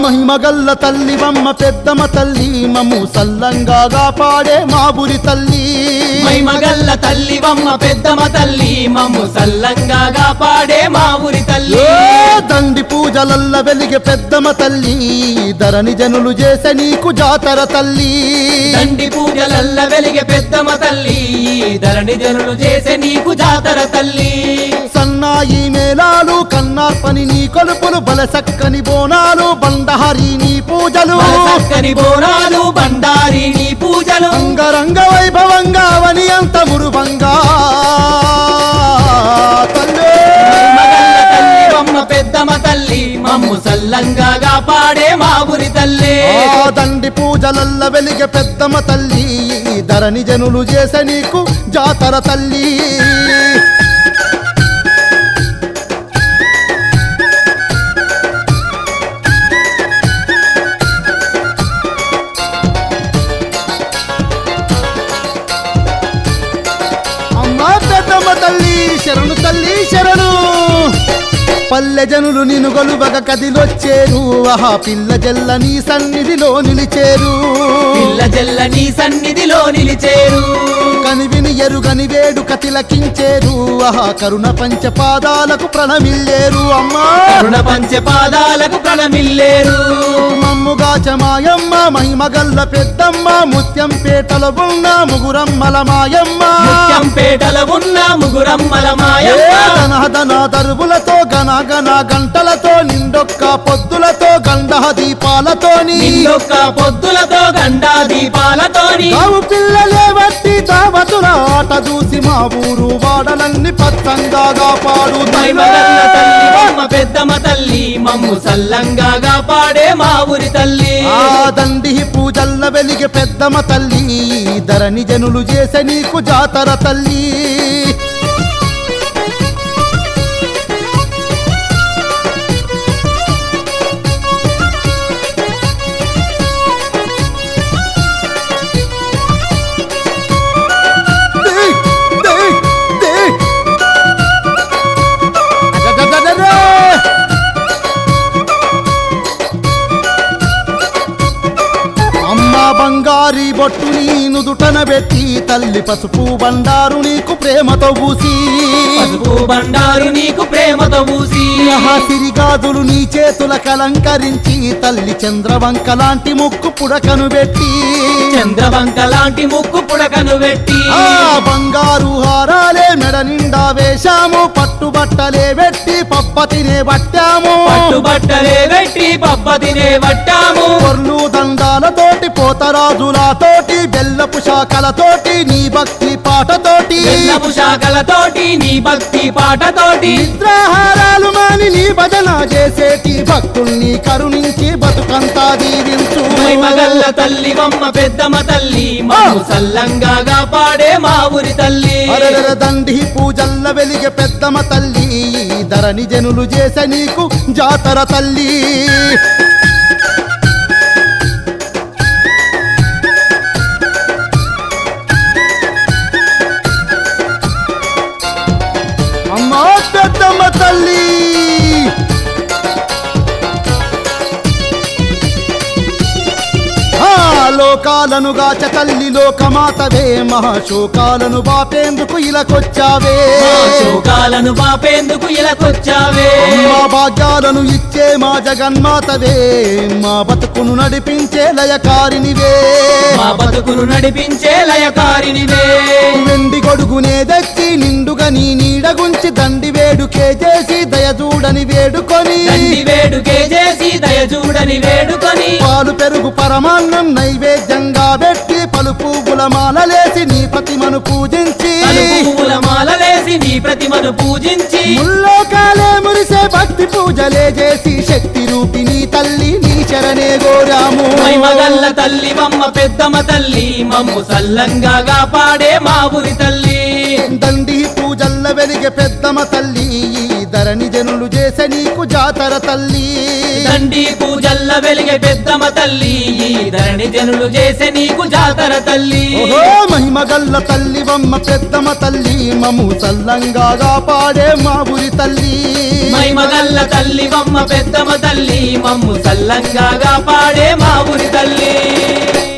మహిమగల్ల తల్లి బమ్మ పెద్దమ్మ తల్లి మమ్ము సల్లంగా కాపాడే మా బురి తల్లి మైమగల్ల తల్లి వమ్మ పెద్దమ్మ తల్లి మమ్ము సల్లంగా కాపాడే మా ఊరి తల్లి ఏ దండి పూజలల్ల వెలిగే పెద్దమ్మ తల్లి ధరణి జనులు చేసే నీకు జాతర తల్లి దండి పూజలల్ల వెలిగే పెద్దమ్మ తల్లి ధరణి జనులు చేసే నీకు జాతర తల్లి సన్నాయి మేళాలు కన్నార్పని నీ కొలుపులు బలసక్కని బోనాలు బండహరి నీ పూజలు మన చక్కని బోనాలు బండారి నీ పూజలు అంగరంగ వైభవంగా వని అంత మురుభంగా తల్లే మైమగల్ల తల్లి వమ్మ పెద్దమ్మ తల్లి మమ్ము సల్లంగా కాపాడే మా ఊరి తల్లి ఆ దండి పూజలల్ల వెలిగే పెద్దమ్మ తల్లి ధరణి జనులు చేసే నీకు జాతర తల్లి అమ్మా పెద్దమ్మ తల్లి శరణు తల్లి శరణు పల్లె జనులు నిన్ను గొలువగ కదిలొచ్చేరు ఆహా పిల్ల జల్ల నీ సన్నిధిలో నిలిచేరు పిల్ల జల్ల నీ సన్నిధిలో నిలిచేరు కనివిని ఎరుగని వేడుక తిలకించేరు ఆహా కరుణ పంచ పాదాలకు ప్రణమిల్లేరు అమ్మా కరుణ పంచ పాదాలకు ప్రణమిల్లేరు మమ్ముగా చమాయమ్మ మహిమగల్ల పెద్దమ్మ ముత్యం పేటలో ఉన్న ముగురమ్మల మాయమ్మ ముత్యంపేటల ఉన్న ముగురమ్మల మాయమ్మ ధన దరువులతో గన గన గంటలతో నిండొక్క పొద్దులతో గండహ దీపాలతోని నిన్నొక్క పొద్దులతో గండా దీపాలతోని కావు పిల్లలే వట్టి దావతుల ఆట చూసి మా ఊరు వాడలన్నీ పచ్చంగా కాపాడు మైమగల్ల తల్లి బొమ్మ పెద్దమ్మ తల్లి మమ్ము సల్లంగా కాపాడే మా ఊరి తల్లి ఆ దండి పూజల్ల వెలిగే పెద్దమ్మ తల్లి ధరణి జనులు చేసే నీకు జాతర తల్లి దే, దే, దే. అదదదదదే. అమ్మ బంగారి బొట్టుని నుదుటన పెట్టి తల్లి పసుపు బండారు నీకు ప్రేమతో పూసి పసుపు బండారు నీకు ప్రేమతో పూసి సిరిగాజులు నీ చేతుల కలంకరించి తల్లి చంద్రవంక లాంటి ముక్కు పుడకను పెట్టి చంద్రవంక లాంటి ముక్కు పుడకను పెట్టి ఆ బంగారు హారాలే మెడ నిండా వేశాము పట్టుబట్టలే పెట్టి పప్పతినే పట్టాము పట్టుబట్టలే పెట్టి పప్ప తినే పట్టాము కొర్లు దండాలతోటి పోతరాజులతోటి బెల్లపు శాఖలతోటి నీ భక్తి పాటతోటి బెల్లపు శాఖలతోటి నీ భక్తి పాటతోటి నిద్రాహారాలు మాని నీ భజన చేసేటి భక్తుల్ని కరుణించి బతుకంతా దీవించు మగల్ల తల్లి బొమ్మ పెద్దమ్మ తల్లి మమ్ము సల్లంగా కాపాడే మా ఊరి తల్లి అరెరెర దండి పూజల్ల వెలిగే పెద్దమ్మ తల్లి ధరణి జనులు చేసే నీకు జాతర తల్లి అమ్మా పెద్దమ్మ తల్లి ఆ లోకాలను గాచ తల్లి లోకమాతవే మహాశోకాలను బాపేందుకు ఇలకొచ్చావే మా శోకాలను పాపేందుకు ఇలాకొచ్చావే మా భాగ్యాలను ఇచ్చే మా జగన్మాతవే మా బతుకును నడిపించే లయకారినివే మా బతుకును నడిపించే లయకారినివే వెండి గొడుగునే దచ్చి నిండుగా నీ నీడగుంచి దండి వేడుకే చేసి దయచూడని వేడుకొని తండ్రి వేడుకే చేసి దయ చూడని వేడుకొని పాలు పెరుగు పరమాన్నం నైవేద్యంగా పెట్టి పలు పువ్వుల మాలలేసి నీ ప్రతిమను పూజించి తలు పువ్వుల మాలలేసి నీ ప్రతిమను పూజించి ముల్లోకాలే మురిసే భక్తి పూజలే చేసి శక్తి రూపిణి తల్లి నీ శరణే గోరాము మగల్ల తల్లి మమ్మ పెద్దమ్మ తల్లి మమ్ము సల్లంగా కాపాడే మా ఊరి తల్లి దండి పూజల్ల వెలిగే పెద్దమ్మ తల్లి ధరణి జనులు చేసే నీకు జాతర తల్లి దండి పూజల్ల వెలిగే పెద్దమ్మ తల్లి ఈ ధరణి జనులు చేసే నీకు జాతర తల్లి ఓహో మహిమగల్ల తల్లివమ్మ పెద్దమ్మ తల్లి మము సల్లంగా పాడే మా ఊరి తల్లి మైమగల్ల తల్లి బొమ్మ పెద్దమ్మ తల్లి మమ్ము సల్లంగా పాడే మా ఊరి తల్లి